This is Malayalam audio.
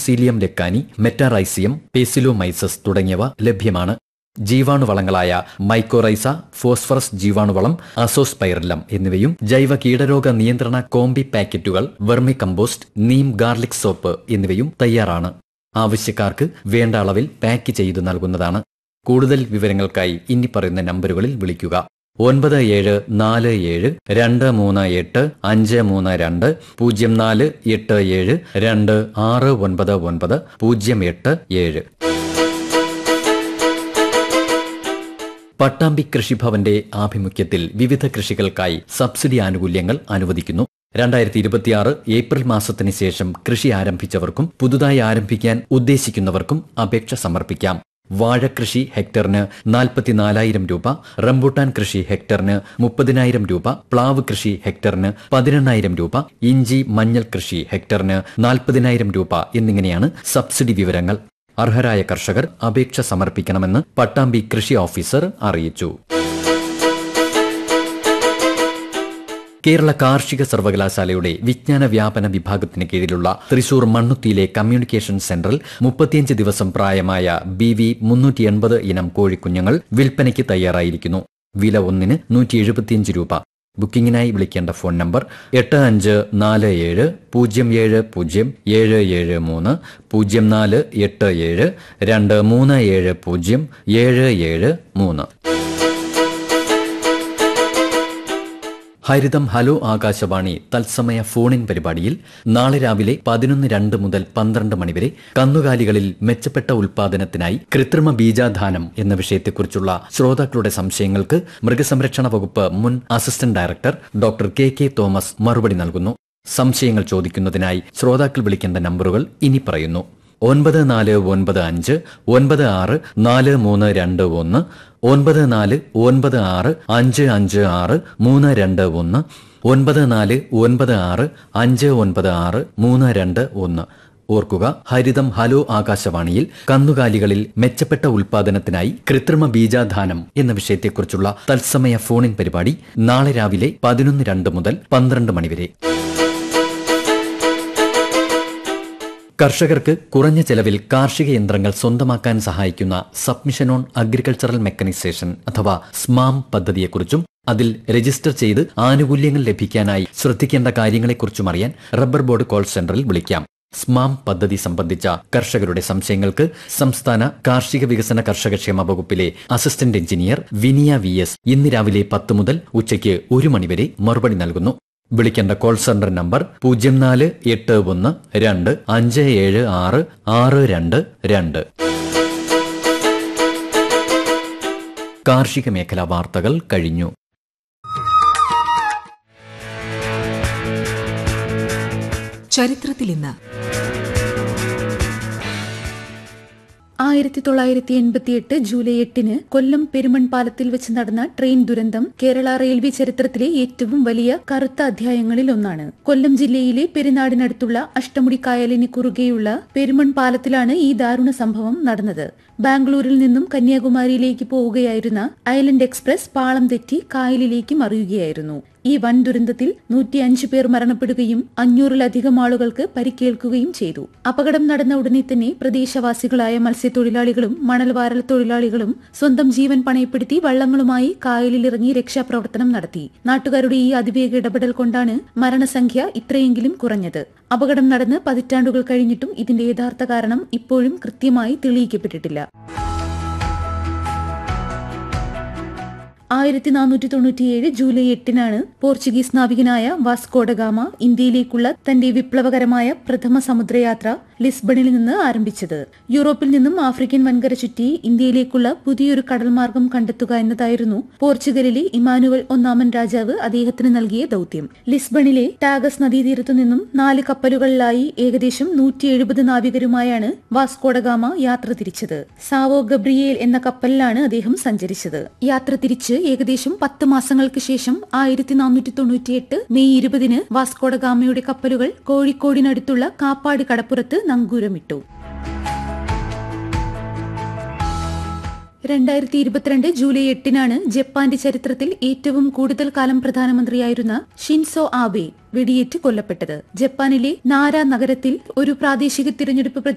ബ്രസീലിയം ലെക്കാനി മെറ്റാറൈസിയം പേസിലോമൈസസ് തുടങ്ങിയവ ലഭ്യമാണ് ജീവാണുവളങ്ങളായ മൈക്കോറൈസ ഫോസ്ഫറസ് ജീവാണുവളം അസോസ്പൈറലം എന്നിവയും ജൈവ കീടരോഗ നിയന്ത്രണ കോമ്പി പാക്കറ്റുകൾ vermicompost neem garlic soap എന്നിവയും തയ്യാറാണ് ആവശ്യക്കാർക്ക് വേണ്ട അളവിൽ പാക്ക് ചെയ്തു നൽകുന്നതാണ് കൂടുതൽ വിവരങ്ങൾക്കായി ഇനി പറയുന്ന നമ്പറുകളിൽ വിളിക്കുക ഒൻപത് ഏഴ് നാല് ഏഴ് രണ്ട് മൂന്ന് എട്ട് അഞ്ച് മൂന്ന് രണ്ട് പൂജ്യം നാല് എട്ട് ഏഴ് രണ്ട് ആറ് ഒൻപത് ഒൻപത് പൂജ്യം എട്ട് ഏഴ് പട്ടാമ്പി കൃഷിഭവന്റെ ആഭിമുഖ്യത്തിൽ വിവിധ കൃഷികൾക്കായി സബ്സിഡി ആനുകൂല്യങ്ങൾ അനുവദിക്കുന്നു രണ്ടായിരത്തി ഇരുപത്തിയാറ് ഏപ്രിൽ മാസത്തിന് ശേഷം കൃഷി ആരംഭിച്ചവർക്കും പുതുതായി ആരംഭിക്കാൻ ഉദ്ദേശിക്കുന്നവർക്കും അപേക്ഷ സമർപ്പിക്കാം വാഴകൃഷി ഹെക്ടറിന് നാൽപ്പത്തിനാലായിരം രൂപ റംബൂട്ടാൻ കൃഷി ഹെക്ടറിന് മുപ്പതിനായിരം രൂപ പ്ലാവ് കൃഷി ഹെക്ടറിന് പതിനെണ്ണായിരം രൂപ ഇഞ്ചി മഞ്ഞൾ കൃഷി ഹെക്ടറിന് നാൽപ്പതിനായിരം രൂപ എന്നിങ്ങനെയാണ് സബ്സിഡി വിവരങ്ങൾ അർഹരായ കർഷകർ അപേക്ഷ സമർപ്പിക്കണമെന്ന് പട്ടാമ്പി കൃഷി ഓഫീസർ അറിയിച്ചു കേരള കാർഷിക സർവകലാശാലയുടെ വിജ്ഞാന വ്യാപന വിഭാഗത്തിന് കീഴിലുള്ള തൃശൂർ മണ്ണുത്തിയിലെ കമ്മ്യൂണിക്കേഷൻ സെന്ററിൽ മുപ്പത്തിയഞ്ച് ദിവസം പ്രായമായ ബി വി മുന്നൂറ്റി എൺപത് ഇനം കോഴിക്കുഞ്ഞുങ്ങൾ വിൽപ്പനയ്ക്ക് തയ്യാറായിരിക്കുന്നു വില ഒന്നിന് നൂറ്റി എഴുപത്തിയഞ്ച് രൂപ ബുക്കിംഗിനായി വിളിക്കേണ്ട ഫോൺ നമ്പർ എട്ട് അഞ്ച് നാല് ഏഴ് പൂജ്യം ഏഴ് പൂജ്യം ഏഴ് ഏഴ് മൂന്ന് പൂജ്യം നാല് എട്ട് ഏഴ് രണ്ട് മൂന്ന് ഏഴ് പൂജ്യം ഏഴ് ഏഴ് മൂന്ന് ഹരിതം ഹലോ ആകാശവാണി തത്സമയ ഫോണിൻ പരിപാടിയിൽ നാളെ രാവിലെ പതിനൊന്ന് രണ്ട് മുതൽ പന്ത്രണ്ട് മണിവരെ കന്നുകാലികളിൽ മെച്ചപ്പെട്ട ഉൽപാദനത്തിനായി കൃത്രിമ ബീജാധാനം എന്ന വിഷയത്തെക്കുറിച്ചുള്ള ശ്രോതാക്കളുടെ സംശയങ്ങൾക്ക് മൃഗസംരക്ഷണ വകുപ്പ് മുൻ assistant director doctor K K Thomas മറുപടി നൽകുന്നു സംശയങ്ങൾ ചോദിക്കുന്നതിനായി ശ്രോതാക്കൾ വിളിക്കേണ്ട നമ്പറുകൾ ഇനി പറയുന്നു ഒൻപത് നാല് ഒൻപത് അഞ്ച് ഒൻപത് ആറ് നാല് മൂന്ന് രണ്ട് ഒന്ന് ഒൻപത് നാല് ഒൻപത് ആറ് അഞ്ച് അഞ്ച് ആറ് മൂന്ന് രണ്ട് ഒന്ന് ഒൻപത് നാല് ഒൻപത് ആറ് അഞ്ച് ഒൻപത് ആറ് മൂന്ന് രണ്ട് ഒന്ന് ഓർക്കുക ഹരിതം ഹലോ ആകാശവാണിയിൽ കന്നുകാലികളിൽ മെച്ചപ്പെട്ട ഉൽപാദനത്തിനായി കൃത്രിമ ബീജാധാനം എന്ന വിഷയത്തെക്കുറിച്ചുള്ള തത്സമയ ഫോണിൻ പരിപാടി നാളെ രാവിലെ പതിനൊന്ന് രണ്ട് മുതൽ പന്ത്രണ്ട് മണിവരെ കർഷകർക്ക് കുറഞ്ഞ ചെലവിൽ കാർഷിക യന്ത്രങ്ങൾ സ്വന്തമാക്കാൻ സഹായിക്കുന്ന സബ്മിഷൻ ഓൺ അഗ്രികൾച്ചറൽ മെക്കനൈസേഷൻ അഥവാ സ്മാം പദ്ധതിയെക്കുറിച്ചും അതിൽ രജിസ്റ്റർ ചെയ്ത് ആനുകൂല്യങ്ങൾ ലഭിക്കാനായി ശ്രദ്ധിക്കേണ്ട കാര്യങ്ങളെക്കുറിച്ചും അറിയാൻ റബ്ബർ ബോർഡ് കോൾ സെന്ററിൽ വിളിക്കാം സ്മാം പദ്ധതി സംബന്ധിച്ച കർഷകരുടെ സംശയങ്ങൾക്ക് സംസ്ഥാന കാർഷിക വികസന കർഷകക്ഷേമ വകുപ്പിലെ assistant engineer Viniya V S ഇന്ന് രാവിലെ പത്ത് മുതൽ ഉച്ചയ്ക്ക് ഒരു മണിവരെ മറുപടി നൽകുന്നു വിളിക്കേണ്ട കോൾ സെന്റർ നമ്പർ പൂജ്യം നാല് എട്ട് ഒന്ന് രണ്ട് അഞ്ച് ഏഴ് ആറ് ആറ് രണ്ട് രണ്ട് കാർഷിക മേഖലാ വാർത്തകൾ കഴിഞ്ഞു ചരിത്രത്തിൽ ഇന്ന് ആയിരത്തി തൊള്ളായിരത്തി എൺപത്തിയെട്ട് ജൂലൈ എട്ടിന് കൊല്ലം പെരുമൺ പാലത്തിൽ വെച്ച് നടന്ന ട്രെയിൻ ദുരന്തം കേരള റെയിൽവേ ചരിത്രത്തിലെ ഏറ്റവും വലിയ കറുത്ത അധ്യായങ്ങളിൽ ഒന്നാണ് കൊല്ലം ജില്ലയിലെ പെരുന്നാടിനടുത്തുള്ള അഷ്ടമുടി കായലിന് കുറുകെയുള്ള പെരുമൺ പാലത്തിലാണ് ഈ ദാരുണ സംഭവം നടന്നത് ബാംഗ്ലൂരിൽ നിന്നും കന്യാകുമാരിയിലേക്ക് പോവുകയായിരുന്ന ഐലൻഡ് എക്സ്പ്രസ് പാളം തെറ്റി കായലിലേക്ക് മറിയുകയായിരുന്നു ഈ വൻ ദുരന്തത്തിൽ നൂറ്റിയഞ്ച് പേർ മരണപ്പെടുകയും അഞ്ഞൂറിലധികം ആളുകൾക്ക് പരിക്കേൽക്കുകയും ചെയ്തു അപകടം നടന്ന ഉടനെ തന്നെ പ്രദേശവാസികളായ മത്സ്യത്തൊഴിലാളികളും മണൽവാരൽ തൊഴിലാളികളും സ്വന്തം ജീവൻ പണയപ്പെടുത്തി വള്ളങ്ങളുമായി കായലിലിറങ്ങി രക്ഷാപ്രവർത്തനം നടത്തി നാട്ടുകാരുടെ ഈ അതിവേഗ ഇടപെടൽ കൊണ്ടാണ് മരണസംഖ്യ ഇത്രയെങ്കിലും കുറഞ്ഞത് അപകടം നടന്ന് പതിറ്റാണ്ടുകൾ കഴിഞ്ഞിട്ടും ഇതിന്റെ യഥാർത്ഥ കാരണം ഇപ്പോഴും കൃത്യമായി തെളിയിക്കപ്പെട്ടിട്ടില്ല ആയിരത്തി നാനൂറ്റി തൊണ്ണൂറ്റിയേഴ് ജൂലൈ എട്ടിനാണ് പോർച്ചുഗീസ് നാവികനായ വാസ്കോഡഗാമ ഇന്ത്യയിലേക്കുള്ള തന്റെ വിപ്ലവകരമായ പ്രഥമ സമുദ്രയാത്ര ലിസ്ബണിൽ നിന്ന് ആരംഭിച്ചത് യൂറോപ്പിൽ നിന്നും ആഫ്രിക്കൻ വൻകര ചുറ്റി ഇന്ത്യയിലേക്കുള്ള പുതിയൊരു കടൽമാർഗം കണ്ടെത്തുക എന്നതായിരുന്നു പോർച്ചുഗലിലെ ഇമാനുവൽ ഒന്നാമൻ രാജാവ് അദ്ദേഹത്തിന് നൽകിയ ദൌത്യം ലിസ്ബണിലെ ടാഗസ് നദീതീരത്തു നിന്നും നാല് കപ്പലുകളിലായി ഏകദേശം നൂറ്റി എഴുപത് നാവികരുമായാണ് വാസ്കോഡഗാമ യാത്ര തിരിച്ചത് സാവോ ഗബ്രിയേൽ എന്ന കപ്പലിലാണ് അദ്ദേഹം സഞ്ചരിച്ചത് യാത്ര തിരിച്ച് ഏകദേശം പത്ത് മാസങ്ങൾക്ക് ശേഷം ആയിരത്തി നാനൂറ്റി തൊണ്ണൂറ്റിയെട്ട് മെയ് ഇരുപതിന് വാസ്കോഡഗാമയുടെ കപ്പലുകൾ കോഴിക്കോടിനടുത്തുള്ള കാപ്പാട് കടപ്പുറത്ത് നങ്കൂരമിട്ടു രണ്ടായിരത്തി ഇരുപത്തിരണ്ട് ജൂലൈ എട്ടിനാണ് ജപ്പാന്റെ ചരിത്രത്തിൽ ഏറ്റവും കൂടുതൽ കാലം പ്രധാനമന്ത്രിയായിരുന്ന ഷിൻസോ ആബെ വെടിയേറ്റ് കൊല്ലപ്പെട്ടത് ജപ്പാനിലെ നാര നഗരത്തിൽ ഒരു പ്രാദേശിക തിരഞ്ഞെടുപ്പ്